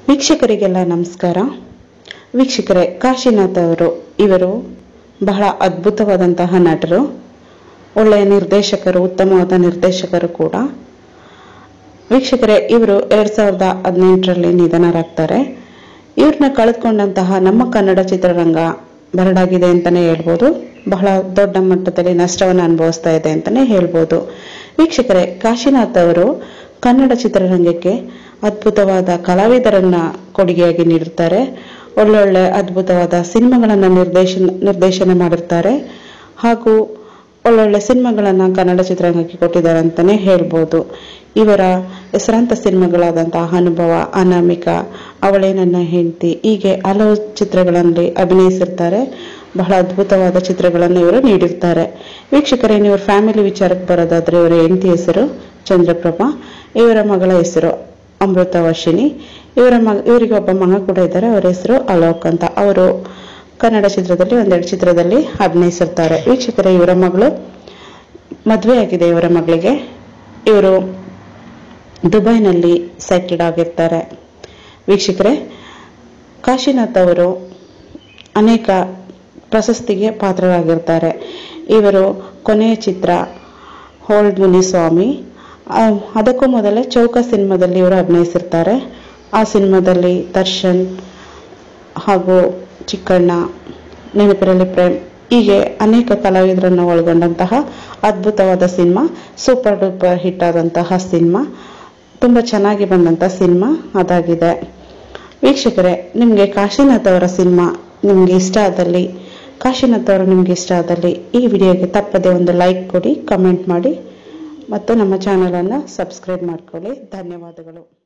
ವೀಕ್ಷಕರಿಗೆಲ್ಲ ನಮಸ್ಕಾರ ವೀಕ್ಷಕರೇ ಕಾಶಿನಾಥ್ ಅವರು ಇವರು ಬಹಳ ಅದ್ಭುತವಾದಂತಹ ನಟರು ಒಳ್ಳೆಯ ನಿರ್ದೇಶಕರು ಉತ್ತಮವಾದ ನಿರ್ದೇಶಕರು ಕೂಡ ವೀಕ್ಷಕರೇ ಇವರು ಎರಡ್ ಸಾವಿರದ ಹದಿನೆಂಟರಲ್ಲಿ ನಿಧನರಾಗ್ತಾರೆ ಇವ್ರನ್ನ ಕಳೆದುಕೊಂಡಂತಹ ನಮ್ಮ ಕನ್ನಡ ಚಿತ್ರರಂಗ ಬರಡಾಗಿದೆ ಅಂತಾನೆ ಹೇಳ್ಬೋದು ಬಹಳ ದೊಡ್ಡ ಮಟ್ಟದಲ್ಲಿ ನಷ್ಟವನ್ನು ಅನುಭವಿಸ್ತಾ ಇದೆ ಅಂತಾನೆ ಹೇಳ್ಬೋದು ವೀಕ್ಷಕರೇ ಕಾಶಿನಾಥ್ ಅವರು ಕನ್ನಡ ಚಿತ್ರರಂಗಕ್ಕೆ ಅದ್ಭುತವಾದ ಕಲಾವಿದರನ್ನ ಕೊಡುಗೆಯಾಗಿ ನೀಡುತ್ತಾರೆ ಒಳ್ಳೊಳ್ಳೆ ಅದ್ಭುತವಾದ ಸಿನಿಮಾಗಳನ್ನ ನಿರ್ದೇಶನ ನಿರ್ದೇಶನ ಮಾಡಿರ್ತಾರೆ ಹಾಗೂ ಒಳ್ಳೊಳ್ಳೆ ಸಿನಿಮಾಗಳನ್ನ ಕನ್ನಡ ಚಿತ್ರರಂಗಕ್ಕೆ ಕೊಟ್ಟಿದ್ದಾರೆ ಅಂತಾನೆ ಹೇಳ್ಬೋದು ಇವರ ಹೆಸರಾಂತ ಸಿನಿಮಾಗಳಾದಂತಹ ಅನುಭವ ಅನಾಮಿಕ ಅವಳೇ ನನ್ನ ಹೆಂಡತಿ ಹೀಗೆ ಹಲವು ಚಿತ್ರಗಳಲ್ಲಿ ಅಭಿನಯಿಸಿರ್ತಾರೆ ಬಹಳ ಅದ್ಭುತವಾದ ಚಿತ್ರಗಳನ್ನು ಇವರು ನೀಡಿರ್ತಾರೆ ವೀಕ್ಷಕರೇ ಇವ್ರ ಫ್ಯಾಮಿಲಿ ವಿಚಾರಕ್ಕೆ ಬರೋದಾದ್ರೆ ಇವರ ಹೆಂಡತಿ ಹೆಸರು ಚಂದ್ರಪ್ರಭಾ ಇವರ ಮಗಳ ಹೆಸರು ಅಮೃತ ವರ್ಷಿಣಿ ಇವರ ಮಗ ಇವರಿಗೆ ಒಬ್ಬ ಮಗ ಕೂಡ ಇದ್ದಾರೆ ಅವರ ಹೆಸರು ಅಲೋಕ್ ಅಂತ ಅವರು ಕನ್ನಡ ಚಿತ್ರದಲ್ಲಿ ಒಂದೆರಡು ಚಿತ್ರದಲ್ಲಿ ಅಭಿನಯಿಸಿರ್ತಾರೆ ವೀಕ್ಷಕರೇ ಇವರ ಮಗಳು ಮದುವೆ ಆಗಿದೆ ಇವರ ಮಗಳಿಗೆ ಇವರು ದುಬೈನಲ್ಲಿ ಸೆಟಲ್ಡ್ ಆಗಿರ್ತಾರೆ ವೀಕ್ಷಕರೇ ಕಾಶಿನಾಥ್ ಅವರು ಅನೇಕ ಪ್ರಶಸ್ತಿಗೆ ಪಾತ್ರರಾಗಿರ್ತಾರೆ ಇವರು ಕೊನೆಯ ಚಿತ್ರ ಹೋಲ್ಡ್ ಮುನಿಸ್ವಾಮಿ ಆ, ಅದಕ್ಕೂ ಮೊದಲೇ ಚೌಕ ಸಿನಿಮಾದಲ್ಲಿ ಇವರು ಅಭಿನಯಿಸಿರ್ತಾರೆ ಆ ಸಿನಿಮಾದಲ್ಲಿ ದರ್ಶನ್ ಹಾಗೂ ಚಿಕ್ಕಣ್ಣ ನೆನಪಿರಲಿ ಪ್ರೇಮ್ ಹೀಗೆ ಅನೇಕ ಕಲಾವಿದರನ್ನು ಒಳಗೊಂಡಂತಹ ಅದ್ಭುತವಾದ ಸಿನಿಮಾ ಸೂಪರ್ ಡೂಪರ್ ಹಿಟ್ ಆದಂತಹ ಸಿನಿಮಾ ತುಂಬ ಚೆನ್ನಾಗಿ ಬಂದಂಥ ಸಿನಿಮಾ ಅದಾಗಿದೆ ವೀಕ್ಷಕರೇ ನಿಮಗೆ ಕಾಶಿನಾಥ್ ಅವರ ಸಿನಿಮಾ ನಿಮಗೆ ಇಷ್ಟ ಆದಲ್ಲಿ ಕಾಶಿನಾಥ್ ಅವರು ನಿಮಗೆ ಇಷ್ಟ ಆದಲ್ಲಿ ಈ ವಿಡಿಯೋಗೆ ತಪ್ಪದೆ ಒಂದು ಲೈಕ್ ಕೊಡಿ ಕಮೆಂಟ್ ಮಾಡಿ ಮತ್ತು ನಮ್ಮ ಚಾನಲನ್ನು ಸಬ್ಸ್ಕ್ರೈಬ್ ಮಾಡ್ಕೊಳ್ಳಿ ಧನ್ಯವಾದಗಳು